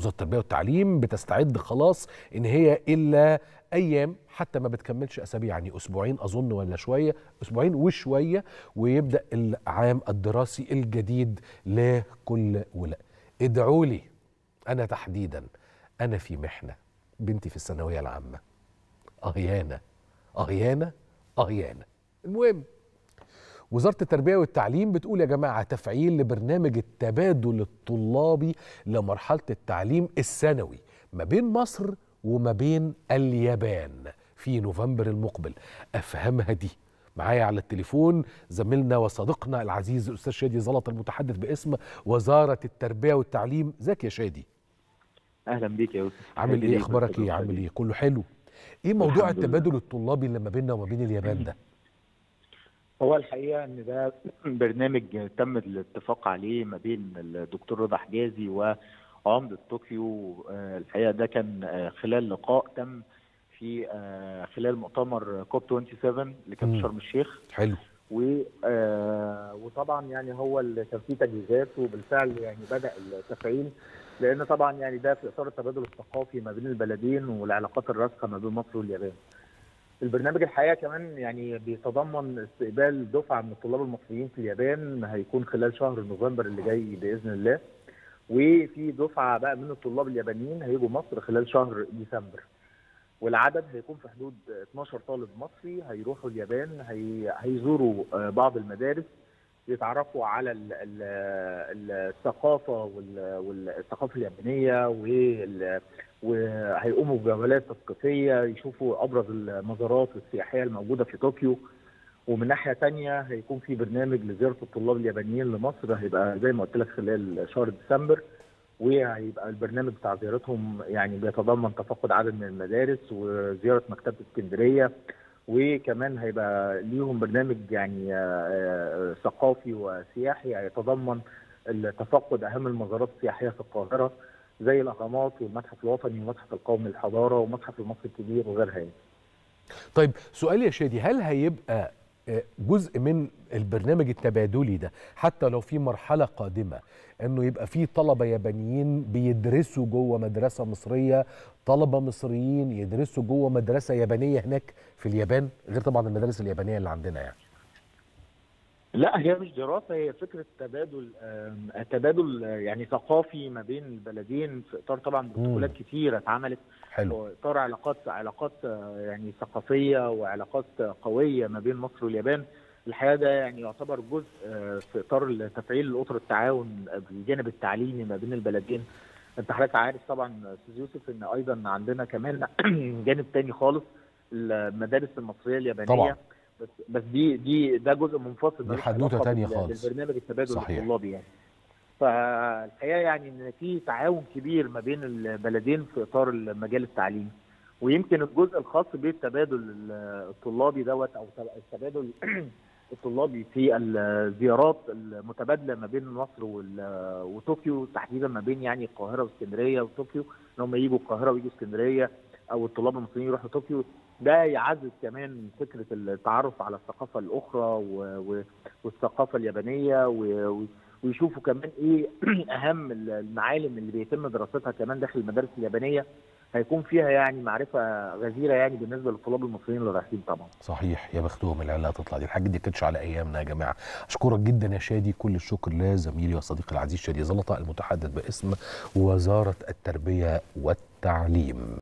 وزاره التربيه والتعليم بتستعد خلاص ان هي الا ايام حتى ما بتكملش اسابيع يعني اسبوعين اظن ولا شويه اسبوعين وشويه ويبدا العام الدراسي الجديد لكل ولاء ادعوا لي انا تحديدا انا في محنه بنتي في الثانويه العامه اهيانه اهيانه اهيانه المهم وزاره التربيه والتعليم بتقول يا جماعه تفعيل لبرنامج التبادل الطلابي لمرحله التعليم الثانوي ما بين مصر وما بين اليابان في نوفمبر المقبل افهمها دي معايا على التليفون زميلنا وصديقنا العزيز الاستاذ شادي زلط المتحدث باسم وزاره التربيه والتعليم ازيك يا شادي اهلا بيك يا يوسف عامل ايه اخبارك ايه عامل ايه كله حلو ايه موضوع التبادل الطلابي اللي ما بيننا وما بين اليابان ده هو الحقيقه ان ده برنامج تم الاتفاق عليه ما بين الدكتور رضا حجازي وعمده طوكيو الحقيقه ده كان خلال لقاء تم في خلال مؤتمر كوب 27 اللي كان في شرم الشيخ حلو و وطبعا يعني هو اللي كان فيه تجهيزات وبالفعل يعني بدا التفعيل لان طبعا يعني ده في اطار التبادل الثقافي ما بين البلدين والعلاقات الراسخه ما بين مصر واليابان. البرنامج الحقيقه كمان يعني بيتضمن استقبال دفعه من الطلاب المصريين في اليابان هيكون خلال شهر نوفمبر اللي جاي باذن الله وفي دفعه بقى من الطلاب اليابانيين هيجوا مصر خلال شهر ديسمبر والعدد هيكون في حدود 12 طالب مصري هيروحوا اليابان هي هيزوروا بعض المدارس يتعرفوا على ال ال الثقافه والثقافه اليابانيه وهيقوموا بجولات تثقيفيه يشوفوا ابرز المزارات السياحيه الموجوده في طوكيو ومن ناحيه ثانيه هيكون في برنامج لزياره الطلاب اليابانيين لمصر هيبقى زي ما قلت لك خلال شهر ديسمبر وهيبقى البرنامج بتاع زيارتهم يعني بيتضمن تفقد عدد من المدارس وزياره مكتبه اسكندريه وكمان هيبقى ليهم برنامج يعني ثقافي وسياحي هيتضمن تفقد اهم المزارات السياحيه في القاهره زي الاهرامات والمتحف الوطني والمتحف القومي للحضاره ومتحف المصري الكبير وغيرها يعني. طيب سؤال يا شادي هل هيبقى جزء من البرنامج التبادلي ده حتى لو في مرحله قادمه انه يبقى في طلبه يابانيين بيدرسوا جوه مدرسه مصريه طلبه مصريين يدرسوا جوه مدرسه يابانيه هناك في اليابان غير طبعا المدارس اليابانيه اللي عندنا يعني لا هي مش دراسه هي فكره تبادل تبادل يعني ثقافي ما بين البلدين في اطار طبعا بروتوكولات كتيره اتعملت حلو في اطار علاقات علاقات يعني ثقافيه وعلاقات قويه ما بين مصر واليابان الحقيقه ده يعني يعتبر جزء في اطار تفعيل اطر التعاون بالجانب التعليمي ما بين البلدين انت حضرتك عارف طبعا استاذ يوسف ان ايضا عندنا كمان جانب تاني خالص المدارس المصريه اليابانيه طبعا بس بس دي دي ده جزء منفصل دي حدوته ثانيه خالص للبرنامج التبادل الطلابي يعني فالحقيقه يعني ان في تعاون كبير ما بين البلدين في اطار المجال التعليمي ويمكن الجزء الخاص بالتبادل الطلابي دوت او التبادل الطلابي في الزيارات المتبادله ما بين مصر وطوكيو تحديدا ما بين يعني القاهره واسكندريه وطوكيو ان هم يجوا القاهره ويجوا اسكندريه او الطلاب المصريين يروحوا طوكيو ده يعزز كمان فكره التعرف على الثقافه الاخرى والثقافه اليابانيه ويشوفوا كمان ايه اهم المعالم اللي بيتم دراستها كمان داخل المدارس اليابانيه هيكون فيها يعني معرفه غزيره يعني بالنسبه للطلاب المصريين اللي رايحين طبعا. صحيح يا بختهم العيال هتطلع دي الحاجه دي كانتش على ايامنا يا جماعه. اشكرك جدا يا شادي كل الشكر لزميلي وصديقي العزيز شادي زلطه المتحدث باسم وزاره التربيه والتعليم.